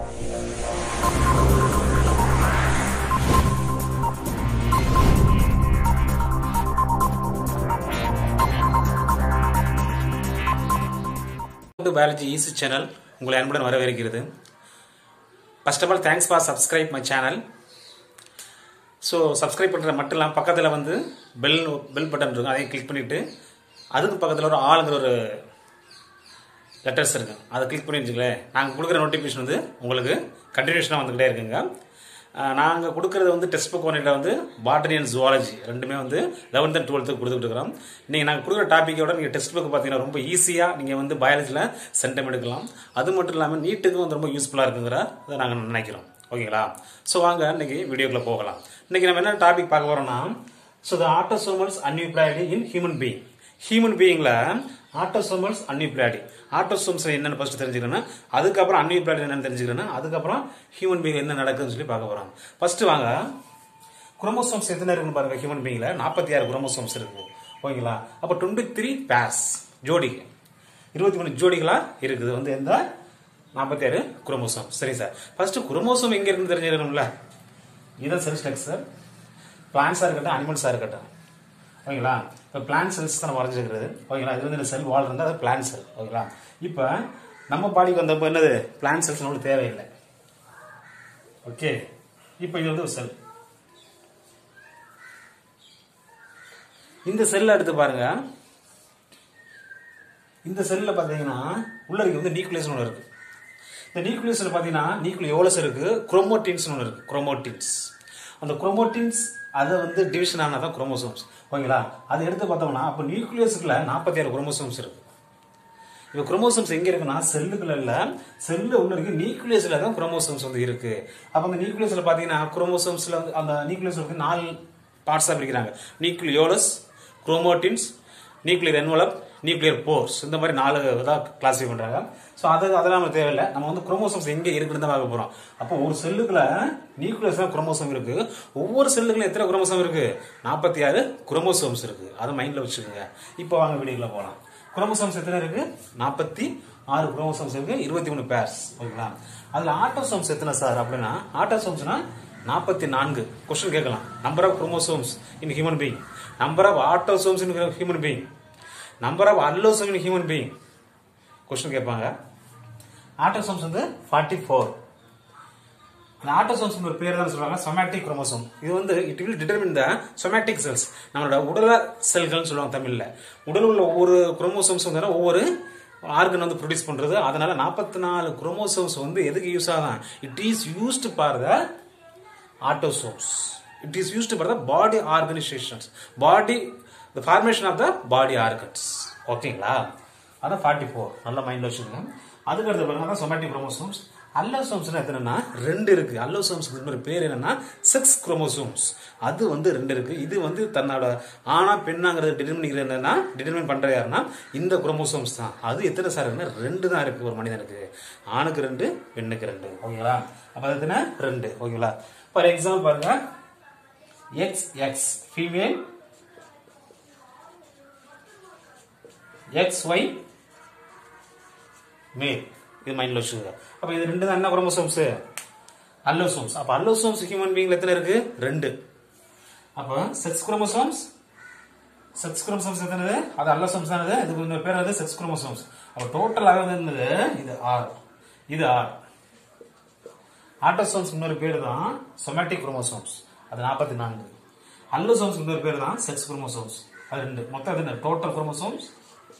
to biology easy channel உங்களை அன்புடன் வரவேற்கிறது first of all thanks for subscribe my channel so subscribe பண்ணுற மட்டும் இல்லாமல் பக்கத்தில் வந்து பெல் பெல் பட்டன் இருக்கும் அதையும் கிளிக் பண்ணிவிட்டு அதுக்கு பக்கத்தில் ஒரு ஆளுங்கிற ஒரு லெட்டர்ஸ் இருக்கு அதை கிளிக் பண்ணி வச்சுங்களேன் நாங்கள் கொடுக்குற நோட்டிஃபிகேஷன் வந்து உங்களுக்கு கண்டினியூஷனாக வந்துக்கிட்டே இருக்குங்க நாங்கள் கொடுக்குறது வந்து டெக்ஸ்ட் புக் ஒன்றில் வந்து பாட்டனி அண்ட் ஜுவாலஜி ரெண்டுமே வந்து லெவன்த் அண்ட் டுவெல்த்துக்கு கொடுத்துட்டு இருக்கிறோம் நீங்கள் நாங்கள் கொடுக்குற டாப்பிக்கோட நீங்கள் டெக்ஸ்ட் புக் பார்த்தீங்கன்னா ரொம்ப ஈஸியாக நீங்கள் வந்து பயாலஜியில் சென்டம் எடுக்கலாம் அது மட்டும் இல்லாமல் நீட்டுக்கும் வந்து ரொம்ப யூஸ்ஃபுல்லாக இருக்குங்கிற அதை நாங்கள் நினைக்கிறோம் ஓகேங்களா ஸோ வாங்க இன்னைக்கு வீடியோக்குள்ளே போகலாம் இன்னைக்கு நம்ம என்ன டாபிக் பார்க்க போகிறோம்னா so the autosomals aneuploid in human being human பீயிங்கில் ஆட்டோசோமல்ஸ் அன்யூப்ளாய்டு ஆட்டோசோம்ஸ் என்னென்னு ஃபர்ஸ்ட் தெரிஞ்சுக்கிறேன்னா அதுக்கப்புறம் அன்யூப்ளாய்டு என்னன்னு தெரிஞ்சுக்கிறேன்னா அதுக்கப்புறம் ஹியூமன் பீயிங் என்ன நடக்குதுன்னு சொல்லி பார்க்க போகிறோம் ஃபர்ஸ்ட் வாங்க குரோமோசோம்ஸ் எத்தனை இருக்குன்னு பாருங்க ஹியூமன் பீயிங்ல நாற்பத்தி ஆறு குரோமோசோம்ஸ் இருக்கு ஓகேங்களா அப்போ டுவெண்ட்டி த்ரீ பேர்ஸ் ஜோடி இருபத்தி மூணு ஜோடிகளா இருக்குது வந்து எந்த நாற்பத்தி ஆறு குரோமோசோம் சரி சார் ஃபர்ஸ்ட் குரோமோசோம் எங்க இருக்குன்னு தெரிஞ்சுக்கணும்ல இதான் செல் ஸ்ட்ரக்சர் பிளான்ஸாக இருக்கட்டும் அனிமல்ஸாக இருக்கட்டும் ஓகேங்களா இப்போ பிளான் செல்ஸ் தான் வரைஞ்சிருக்கிறது ஓகேங்களா இது வந்து இந்த செல் வால் இருந்தால் அது பிளான் செல் ஓகேங்களா இப்போ நம்ம பாடிக்கு வந்தப்போ என்னது பிளான் செல்ஸ் நம்மளுக்கு தேவையில்லை ஓகே இப்போ இது வந்து ஒரு செல் இந்த செல்லை எடுத்து பாருங்க இந்த செல்ல பாத்தீங்கன்னா உள்ள இருக்கு வந்து நியூக்ளியஸ் ஒன்று இருக்கு இந்த நியூக்ளியஸ்ல பாத்தீங்கன்னா நியூக்ளியோலஸ் இருக்கு குரோமோட்டின்ஸ் ஒன்று இருக்கு குரோமோட்டின்ஸ் அந்த குரோமோட்டின்ஸ் அதை வந்து டிவிஷன் ஆனால் தான் குரோமோசோம்ஸ் ஓகேங்களா அதை எடுத்து பார்த்தோம்னா அப்போ நியூக்ளியஸுக்குள்ள நாற்பத்தி ஆறு குரோமோசோம்ஸ் இருக்கு இப்போ குரோமோசோம்ஸ் எங்க இருக்குன்னா செல்லுக்குள்ள இல்ல செல்லு உள்ள இருக்கு நியூக்ளியஸ்ல தான் குரோமோசோம்ஸ் வந்து இருக்கு அப்ப அந்த நியூக்ளியஸ்ல பாத்தீங்கன்னா குரோமோசோம்ஸ்ல வந்து அந்த நியூக்ளியஸ்ல வந்து நாலு பார்ட்ஸா பிரிக்கிறாங்க nucleolus chromatins nuclear envelope nuclear pores இந்த மாதிரி நாலு இதாக கிளாஸிஃபை பண்றாங்க ஸோ அது அதெல்லாம் நமக்கு தேவையில்லை நம்ம வந்து குரோமோசோம்ஸ் எங்க இருக்குன்னு தான் பார்க்க போறோம் அப்போ ஒரு செல்லுக்குள்ள நியூக்ளியஸ் தான் குரோமோசோம் இருக்கு ஒவ்வொரு செல்லுக்குள்ள எத்தனை குரோமோசோம் இருக்கு நாற்பத்தி ஆறு குரோமோசோம்ஸ் இருக்கு அதை மைண்ட்ல வச்சுக்கோங்க இப்போ வாங்க வீடியோக்குள்ள போகலாம் குரோமோசோம்ஸ் எத்தனை இருக்கு நாற்பத்தி ஆறு குரோமோசோம்ஸ் இருக்கு இருபத்தி மூணு பேர்ஸ் ஓகேங்களா அதுல ஆட்டோசோம்ஸ் எத்தனை சார் அப்படின்னா ஆட்டோசோம்ஸ்னா நாற்பத்தி நான்கு கொஸ்டின் கேட்கலாம் number of chromosomes in human being number of autosomes in human being number of allosome in human being question கேட்பாங்க ஆட்டோசோம்ஸ் வந்து ஃபார்ட்டி ஃபோர் அந்த ஆட்டோசோம்ஸ் ஒரு பேர் தான் சொல்றாங்க சொமேட்டிக் குரோமோசோம் இது வந்து it will determine the somatic cells நம்மளோட உடல செல்கள்னு சொல்லுவாங்க தமிழ்ல உடல் உள்ள ஒவ்வொரு குரோமோசோம்ஸ் வந்து ஒவ்வொரு ஆர்கன் வந்து ப்ரொடியூஸ் பண்றது அதனால நாற்பத்தி நாலு குரோமோசோம்ஸ் வந்து எதுக்கு யூஸ் ஆகும் it is used for the autosomes it is used for the body organisations body the formation of the body organs ஓகேங்களா அதான் ஃபார்ட்டி ஃபோர் நல்ல மைண்ட்ல வச்சுக்கோங்க அதுக்கு அடுத்து பாருங்க அதான் சொமேட்டிக் குரோமோசோம்ஸ் அல்லோசோம்ஸ் எத்தனைன்னா ரெண்டு இருக்கு அல்லோசோம்ஸ்க்கு இன்னொரு பேர் என்னன்னா செக்ஸ் குரோமோசோம்ஸ் அது வந்து ரெண்டு இருக்கு இது வந்து தன்னோட ஆனா பெண்ணாங்கிறது டிட்டர்மின் என்னன்னா டிட்டர்மின் பண்றது யாருன்னா இந்த குரோமோசோம்ஸ் தான் அது எத்தனை சார் இருக்குன்னா ரெண்டு தான் இருக்கு ஒரு மனிதனுக்கு ஆணுக்கு ரெண்டு பெண்ணுக்கு ரெண்டு ஓகேங்களா அப்ப அது எத்தனை ரெண்டு ஓகேங்களா ஃபார் எக்ஸாம்பிள் பாருங்க X X female X Y male இது மைண்ட்ல வச்சுக்கோங்க அப்ப இது ரெண்டு தான் என்ன குரோமோசோம்ஸ் அல்லோசோம்ஸ் அப்ப அல்லோசோம்ஸ் ஹியூமன் பீயிங்ல எத்தனை இருக்கு ரெண்டு அப்ப செக்ஸ் குரோமோசோம்ஸ் செக்ஸ் குரோமோசோம்ஸ் எத்தனை அது அல்லோசோம்ஸ் தானது இதுக்கு இன்னொரு பேர் வந்து செக்ஸ் குரோமோசோம்ஸ் அப்ப டோட்டலாக இருந்தது இது ஆர் இது ஆர் ஆட்டோசோம்ஸ் இன்னொரு பேர் தான் சொமேட்டிக் குரோமோசோம்ஸ் அது நாற்பத்தி நான்கு அல்லோசோம்ஸ் இன்னொரு பேர் தான் செக்ஸ் குரோமோசோம்ஸ் அது ரெண்டு மொத்தம் அது total chromosomes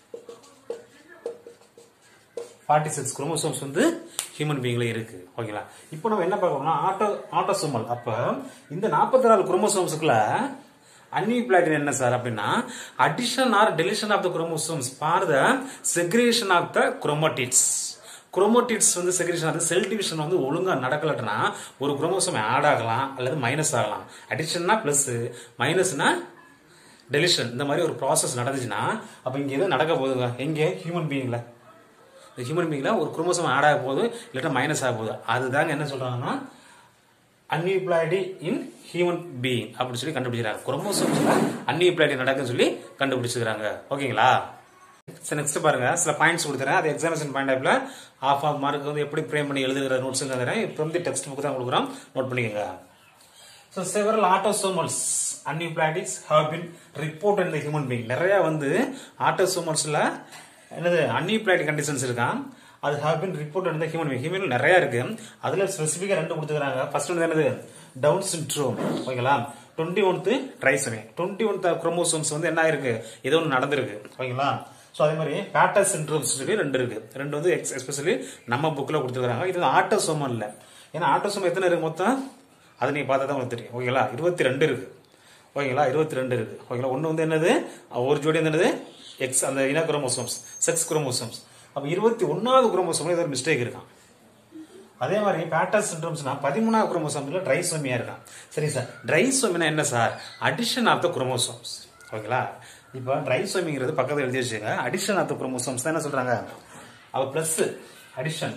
forty six chromosomes வந்து ஹியூமன் பீயிங்ல இருக்கு ஓகேங்களா இப்போ நம்ம என்ன பார்க்கணும்னா ஆட்டோ ஆட்டோசோமல் அப்ப இந்த நாற்பத்தி நாலு குரோமோசோம்ஸுக்குள்ள அன்யூப்ளாய்டு என்ன சார் அப்படின்னா addition or deletion of the chromosomes for the segregation of the chromatids chromatids வந்து செக்ரேஷன் ஆகுது செல் டிவிஷன் வந்து ஒழுங்கா நடக்கலட்டுனா ஒரு குரோமோசோம் ஆட் ஆகலாம் அல்லது மைனஸ் ஆகலாம் அடிஷன்னா பிளஸ் மைனஸ்னா டெலிஷன் இந்த மாதிரி ஒரு ப்ராசஸ் நடந்துச்சுன்னா அப்ப இங்க எது நடக்க போகுதுங்க எங்க ஹியூமன் பீயிங்ல இந்த ஹியூமன் பீயிங்ல ஒரு குரோமோசோம் ஆட் ஆக போகுது இல்லாட்டா மைனஸ் ஆக போகுது அதுதாங்க என்ன சொல்றாங்கன்னா அன்யூப்ளாய்டு இன் ஹியூமன் பீயிங் அப்படின்னு சொல்லி கண்டுபிடிக்கிறாங்க குரோமோசோம்ஸ்ல அன்யூப்ளாய்டு நடக்குன்னு சொல்லி கண்டுபிடிச்சிருக்காங்க ஓகேங்களா சரி நெக்ஸ்ட் பாருங்க சில பாயிண்ட்ஸ் கொடுத்துறேன் அது எக்ஸாமினேஷன் பாயிண்ட் டைப்ல ஆஃப் ஆஃப் மார்க் வந்து எப்படி ஃப்ரேம் பண்ணி எழுதுகிற நோட்ஸ் தரேன் இப்போ வந்து டெக்ஸ்ட் புக் தான் கொடுக்குறோம் நோட் பண்ணிக்கோங்க so several autosomals aneuploidics have been reported in the human being நிறைய வந்து ஆட்டோசோமல்ஸ்ல என்னது அன்யூப்ளாட்டிக் கண்டிஷன்ஸ் இருக்கான் அது have been reported in the human being human நிறைய இருக்கு அதுல ஸ்பெசிஃபிக்கா ரெண்டு கொடுத்துக்கிறாங்க ஃபர்ஸ்ட் வந்து என்னது டவுன் சிண்ட்ரோம் ஓகேங்களா twenty one trisomy twenty one chromosomes வந்து என்ன ஆயிருக்கு ஏதோ ஒன்று நடந்திருக்கு ஓகேங்களா ஸோ அதே மாதிரி பேட்டர் சிண்ட்ரோம்ஸ் இருக்கு ரெண்டு இருக்கு ரெண்டு வந்து எஸ்பெஷலி நம்ம புக்கில் கொடுத்துருக்காங்க இது வந்து ஆட்டோசோமம் இல்லை ஏன்னா ஆட்டோசோம் எத்தனை இருக்கு மொத்தம் அது நீங்க பார்த்தா தான் உங்களுக்கு தெரியும் ஓகேங்களா இருபத்தி ரெண்டு இருக்கு ஓகேங்களா இருபத்தி ரெண்டு இருக்கு ஓகேங்களா ஒன்று வந்து என்னது ஒரு ஜோடி வந்து என்னது எக்ஸ் அந்த இன குரோமோசோம்ஸ் செக்ஸ் குரோமோசோம்ஸ் அப்போ இருபத்தி ஒன்றாவது குரோமோசோம்ல ஏதோ ஒரு மிஸ்டேக் இருக்கான் அதே மாதிரி பேட்டர் சிண்ட்ரோம்ஸ்னா பதிமூணாவது குரோமோசோம்ல ட்ரைசோமியா இருக்கான் சரி சார் ட்ரைசோமினா என்ன sir addition of the chromosomes ஓகேங்களா இப்போ ட்ரைசோமிங்கிறது பக்கத்தில் எழுதி வச்சுங்க அடிஷன் ஆஃப் த குரோமோசோம்ஸ் தான் என்ன சொல்றாங்க அவ plus addition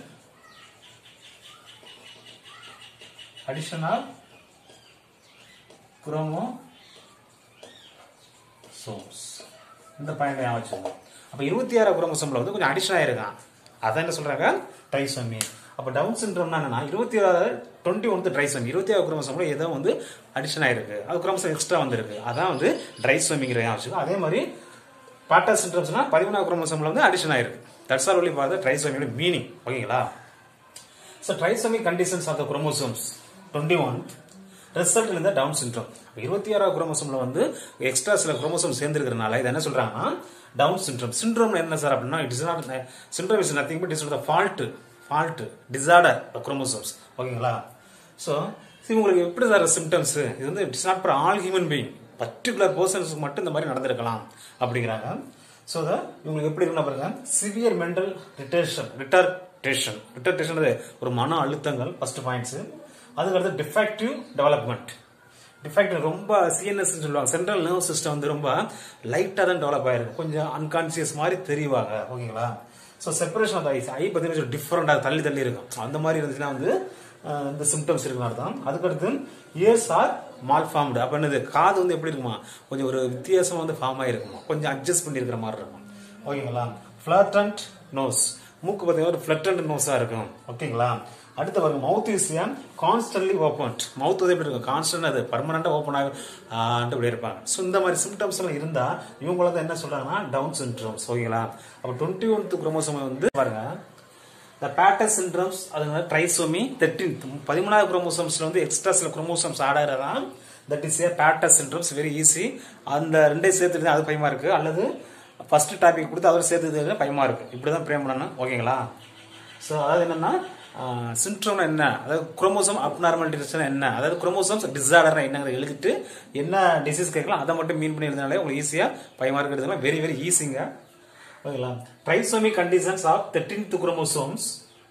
addition of chromosomes இந்த பாயிண்ட் ஞாபகம் வச்சுக்கோங்க அப்போ இருபத்தி ஆறு குரோமோசோம்ல வந்து கொஞ்சம் அடிஷன் ஆயிருக்கான் அதான் என்ன சொல்றாங்க ட்ரைசோமி அப்போ டவுன் சிண்ட்ரோம்னா என்னன்னா இருபத்தி ஆறு டுவெண்ட்டி ஒன்று ட்ரைசோமி இருபத்தி ஆறு குரோமோசோம்ல ஏதோ வந்து அடிஷன் ஆயிருக்கு அது குரோமோசோம் எக்ஸ்ட்ரா வந்திருக்கு அதான் வந்து ட்ரைசோமிங்கிற ஞாபகம் வச்சுக்கோ அதே மாதிரி பாட்டா சிண்ட்ரோம்ஸ்னா பதிமூணாவது குரோமோசோம்ல வந்து அடிஷன் ஆயிருக்கு that's are only for the ட்ரைசோமியோட மீனிங் ஓகேங்களா so trisomic conditions of the chromosomes twenty one result இந்த டவுன் சிண்ட்ரோம் இருபத்தி ஆறாவது குரோமோசோம்ல வந்து எக்ஸ்ட்ரா சில குரோமோசோம் சேர்ந்துருக்கிறனால இது என்ன சொல்றாங்கன்னா டவுன் சிண்ட்ரோம் சிண்ட்ரோம் என்ன சார் அப்படின்னா it is not syndrome is nothing but is the fault fault disorder chromosomes ஓகேங்களா ஸோ உங்களுக்கு எப்படி சார் சிம்டம்ஸ் இது வந்து it's not for all human being particular பர்சன்ஸ்க்கு மட்டும் இந்த மாதிரி நடந்திருக்கலாம் அப்படிங்கிறாங்க ஸோ இவங்களுக்கு எப்படி இருக்குன்னா பாருங்க severe mental retardation retardation retardation ஒரு மன அழுத்தங்கள் ஃபர்ஸ்ட் பாயிண்ட்ஸ் அதுக்கடுத்து டிஃபெக்டிவ் டெவலப்மெண்ட் டிஃபெக்ட் ரொம்ப சிஎன்எஸ் சொல்லுவாங்க சென்ட்ரல் நர்வ் சிஸ்டம் வந்து ரொம்ப லைட்டாக தான் டெவலப் ஆயிருக்கு கொஞ்சம் அன்கான்சியஸ் மாதிரி தெரிவாங்க ஓகேங்களா so separation of eyes eye பார்த்தீங்கன்னா டிஃப்ரெண்டாக தள்ளி தள்ளி இருக்கும் அந்த மாதிரி இருந்துச்சுன்னா வந்து அஹ், இந்த சிம்டம்ஸ் இருக்குன்னு அர்த்தம் அதுக்கடுத்து இயர்ஸ் ஆர் மால் ஃபார்ம்டு அப்போ என்னது காது வந்து எப்படி இருக்குமா கொஞ்சம் ஒரு வித்தியாசமா வந்து ஃபார்ம் ஆகிருக்குமா கொஞ்சம் அட்ஜஸ்ட் பண்ணியிருக்கிற மாதிரி இருக்கும் ஓகேங்களா ஃபிளட்டன்ட் நோஸ் மூக்கு பார்த்தீங்கன்னா ஒரு ஃபிளட்டன்ட் நோஸாக இருக்கும் ஓகேங்களா அடுத்து பாருங்க mouth is constantly open mouth வந்து எப்படி இருக்கும் கான்ஸ்டன்ட் அது பர்மனண்டா ஓப்பன் ஆகும் இப்படி இருப்பாங்க ஸோ இந்த மாதிரி சிம்டம்ஸ் எல்லாம் இருந்தா இவங்கள தான் என்ன சொல்றாங்கன்னா டவுன் சிண்ட்ரோம்ஸ் ஓகேங்களா அப்போ டுவெண்ட்டி ஒன்த் குரோமோசோம் வந்து பாருங்க இந்த பேட்டர் சிண்ட்ரோம்ஸ் அது வந்து ட்ரைசோமி தேர்ட்டீன்த் பதிமூணாவது குரோமோசோம்ஸ்ல வந்து எக்ஸ்ட்ரா சில குரோமோசோம்ஸ் ஆட் ஆகிறதா that is a Patau syndromes very easy அந்த ரெண்டே சேர்த்துட்டு அது பயமா இருக்கு அல்லது ஃபர்ஸ்ட் டாபிக் கொடுத்து அதோட சேர்த்து பயமா இருக்கு இப்படிதான் பிரேம் பண்ணணும் ஓகேங்களா ஸோ அதாவது என்னன்னா சிண்ட்ரோம்னா என்ன அதாவது குரோமோசோம் அப்நார்மாலிட்டிஸ்னா என்ன அதாவது குரோமோசோம்ஸ் டிசார்டர்னா என்னங்கிற எழுதிட்டு என்ன டிசீஸ் கேட்கலாம் அதை மட்டும் மீன் பண்ணி எழுதினாலே உங்களுக்கு ஈஸியா பயமா இருக்கிறதுலாம் வெரி வெரி ஈஸிங்க ஓகேங்களா trisomic conditions of thirteenth chromosomes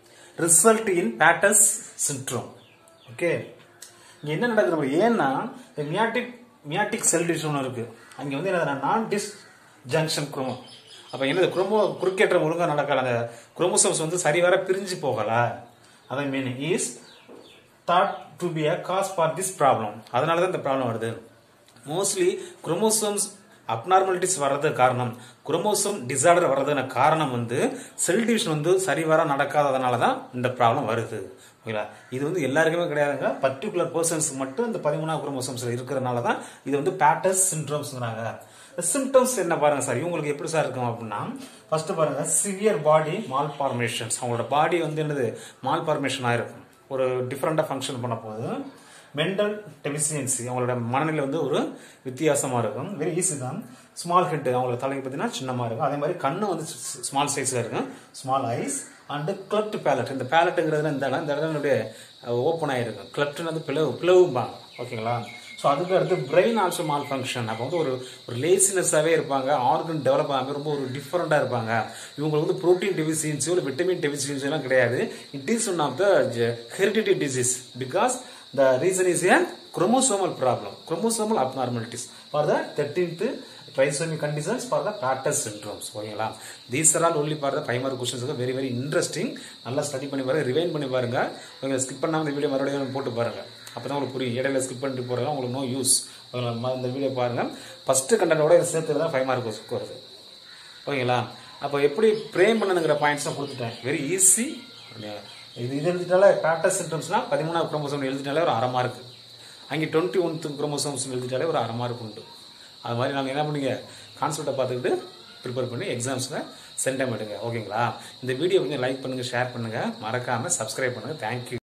result in Patau syndrome okay இங்க என்ன நடக்குது நம்ம ஏன்னா மியாட்டிக் மியாட்டிக் செல் டிஷ் ஒன்று இருக்கு அங்க வந்து என்ன நான் டிஸ் ஜங்ஷன் குரோமோ அப்ப என்னது குரோமோ குறுக்கேற்றம் ஒழுங்கா நடக்கல அந்த குரோமோசோம்ஸ் வந்து சரிவர பிரிஞ்சு போகல அதன் meaning is that to be a cause for this problem அதனால தான் இந்த ப்ராப்ளம் வருது மோஸ்ட்லி குரோமோசோம்ஸ் அப்நார்மாலிட்டிஸ் வர்றதுக்கு காரணம் குரோமோசோம் டிசார்டர் வர்றதுக்கான காரணம் வந்து செல் டிவிஷன் வந்து சரிவர நடக்காததுனால தான் இந்த ப்ராப்ளம் வருது ஓகேங்களா இது வந்து எல்லாருக்குமே கிடையாதுங்க பர்டிகுலர் பர்சன்ஸ்க்கு மட்டும் இந்த பதிமூணாவது குரோமோசோம்ஸ்ல இருக்கிறதுனால தான் இது வந்து பேட்டர்ஸ் சிண்ட்ரோம்ஸ்ங்கிறாங்க சிம்டம்ஸ் என்ன பாருங்க சார் இவங்களுக்கு எப்படி சார் இருக்கும் அப்படின்னா ஃபர்ஸ்ட் பாருங்க சிவியர் பாடி மால் ஃபார்மேஷன்ஸ் அவங்களோட பாடி வந்து என்னது மால் ஃபார்மேஷன் ஆயிருக்கும் ஒரு டிஃப்ரெண்டா ஃபங்க்ஷன் பண்ண போது மென்டல் டெபிசியன்சி அவங்களோட மனநிலை வந்து ஒரு வித்தியாசமா இருக்கும் வெரி ஈஸி தான் ஸ்மால் ஹெட் அவங்களோட தலைக்கு பார்த்தீங்கன்னா சின்னமா இருக்கும் அதே மாதிரி கண்ணு வந்து ஸ்மால் சைஸ்ல இருக்கும் small eyes and cleft palate இந்த பேலட்டுங்கிறதுல இந்த இடம் இந்த இடத்துல ஓப்பன் ஆயிருக்கும் கிளப்ட்னு வந்து பிளவு பிளவும்பாங்க ஓகேங்களா ஸோ அதுக்கு அடுத்து பிரெயின் ஆல்சோ மால் ஃபங்க்ஷன் அப்போ வந்து ஒரு ஒரு லேசினஸாகவே இருப்பாங்க ஆர்கன் டெவலப் ஆகாமல் ரொம்ப ஒரு டிஃப்ரெண்டாக இருப்பாங்க இவங்களுக்கு வந்து ப்ரோட்டீன் டெபிசியன்சியோ இல்லை விட்டமின் டெபிசியன்சி எல்லாம் கிடையாது it is one of the heredity disease because the reason is a chromosomal problem chromosomal abnormalities for the thirteenth trisomy conditions for the Prater syndromes ஓகேங்களா these are all only for the primary questions very very interesting நல்லா study பண்ணி பாருங்க ரிவைன் பண்ணி பாருங்க நீங்க skip பண்ணாம இந்த video மறுபடியும் போட்டு பாருங்க அப்பதான் உங்களுக்கு புரியும் இடையில ஸ்கிப் பண்ணிட்டு போறதா உங்களுக்கு நோ யூஸ் இந்த வீடியோ பாருங்க ஃபர்ஸ்ட் கண்டனோட சேர்த்து தான் ஃபைவ் மார்க் வருது ஓகேங்களா அப்போ எப்படி பிரேம் பண்ணணுங்கிற பாயிண்ட்ஸ்லாம் கொடுத்துட்டேன் வெரி ஈஸி இது இது எழுதிட்டாலே பேட்டர் சிம்டம்ஸ்னா பதிமூணாவது குரோமோசோம் எழுதிட்டாலே ஒரு அரை மார்க் அங்கே டுவெண்ட்டி ஒன் குரோமோசோம்ஸ் எழுதிட்டாலே ஒரு அரை மார்க் உண்டு அது மாதிரி நாங்கள் என்ன பண்ணுங்க கான்செப்டை பார்த்துக்கிட்டு ப்ரிப்பேர் பண்ணி எக்ஸாம்ஸில் சென்டம் எடுங்க ஓகேங்களா இந்த வீடியோ கொஞ்சம் லைக் பண்ணுங்கள் ஷேர் பண்ணுங்கள் மறக்காமல் சப்ஸ்கிரைப் பண்ணுங்கள் தேங்க்யூ